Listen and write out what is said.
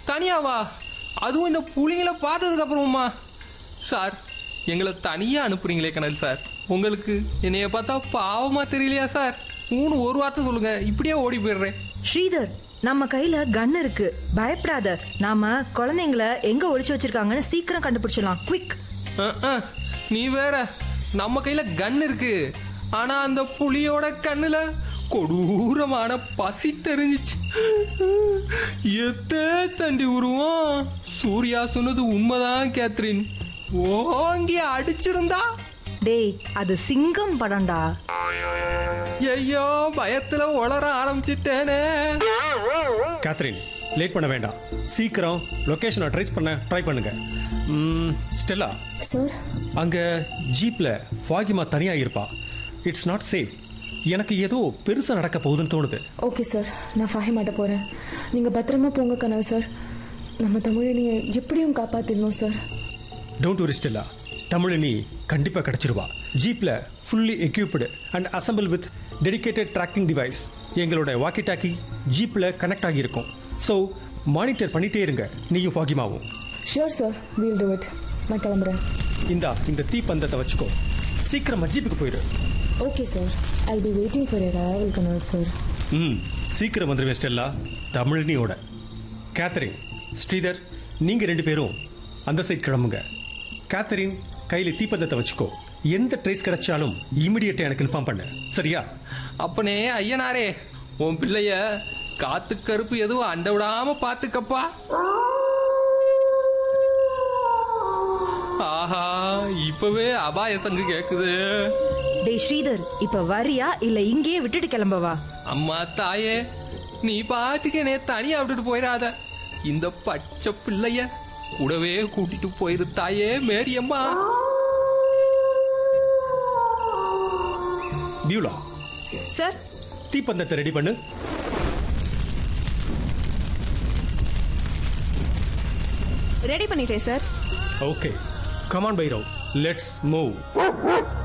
தனியாவா அதுவும் இந்த புலிங்களை பார்த்ததுக்கு அப்புறமா சார் எங்களை தனியா அனுப்புறீங்களே கனல் சார் உங்களுக்கு என்னைய பார்த்தா பாவமா தெரியலையா சார் மூணு ஒரு வார்த்தை சொல்லுங்க இப்படியே ஓடி போயிடுறேன் ஸ்ரீதர் நம்ம கையில கன் இருக்கு பயப்படாத நாம குழந்தைங்கள எங்க ஒளிச்சு வச்சிருக்காங்கன்னு சீக்கிரம் கண்டுபிடிச்சிடலாம் குவிக் அஹ், அஹ், நீ வேற நம்ம கையில கன் இருக்கு ஆனா அந்த புலியோட கண்ணுல கொடூரமான பசி தெரிஞ்சிச்சு எத்தே தண்டி உருவம் சூர்யா சொன்னது உண்மைதான் கேத்ரின் ஓங்கி அடிச்சிருந்தா டேய் அது சிங்கம் படம்டா ஐயோ பயத்துல உளர ஆரம்பிச்சிட்டேனே கேத்ரின் லேட் பண்ண வேண்டாம் சீக்கிரம் லொகேஷனை ட்ரேஸ் பண்ண ட்ரை பண்ணுங்க ம், ஸ்டெல்லா சார் அங்க ஜீப்ல ஃபாகிமா தனியா இருப்பா இட்ஸ் நாட் சேஃப் எனக்கு ஏதோ பெருசா நடக்க போகுதுன்னு தோணுது ஓகே சார் நான் ஃபாஹிமாட்ட போகிறேன் நீங்கள் பத்திரமா போங்க கனல் சார் நம்ம தமிழினியை எப்படியும் காப்பாற்றிடணும் sir don't worry Stella Tamilini கண்டிப்பா கிடைச்சிருவா ஜீப்ல fully equipped and assemble with dedicated tracking device எங்களோட வாக்கி டாக்கி ஜீப்ல கனெக்ட் ஆகியிருக்கும் ஸோ மானிட்டர் பண்ணிட்டே இருங்க நீயும் ஃபாகிமாவும் sure sir we'll do it நான் கிளம்புறேன் இந்தா இந்த தீப்பந்தத்தை வச்சுக்கோ சீக்கிரமா ஜீப்புக்கு போயிடு okay sir I be waiting for your arrival Kanal sir ம் சீக்கிரம் வந்துருவேன் ஸ்டெல்லா தமிழினியோட கேத்தரின் ஸ்ரீதர் நீங்க ரெண்டு பேரும் அந்த சைட் கிளம்புங்க கேத்தரின் கையில தீப்பந்தத்தை வச்சுக்கோ எந்த ட்ரேஸ் கிடைச்சாலும் இமிடியேட்டா எனக்கு இன்ஃபார்ம் பண்ணு சரியா அப்பனே ஐயனாரே உன் பிள்ளைய காத்து கருப்பு எதுவும் அண்ட விடாம பாத்துக்கப்பா ஆஹா இப்பவே அபாய சங்கு கேக்குது டேய் ஸ்ரீதர் இப்ப வரியா இல்ல இங்கேயே விட்டுட்டு கிளம்பவா அம்மா தாயே நீ பாட்டுக்கு என்னைய தனியா விட்டுட்டு போயிடாத இந்த பச்சை பிள்ளைய கூடவே கூட்டிட்டு போயிரு தாயே மேரியம்மா பியூலா சார் தீப்பந்தத்தை ரெடி பண்ணு ரெடி பண்ணிட்டேன் sir okay come on Bhairav let's move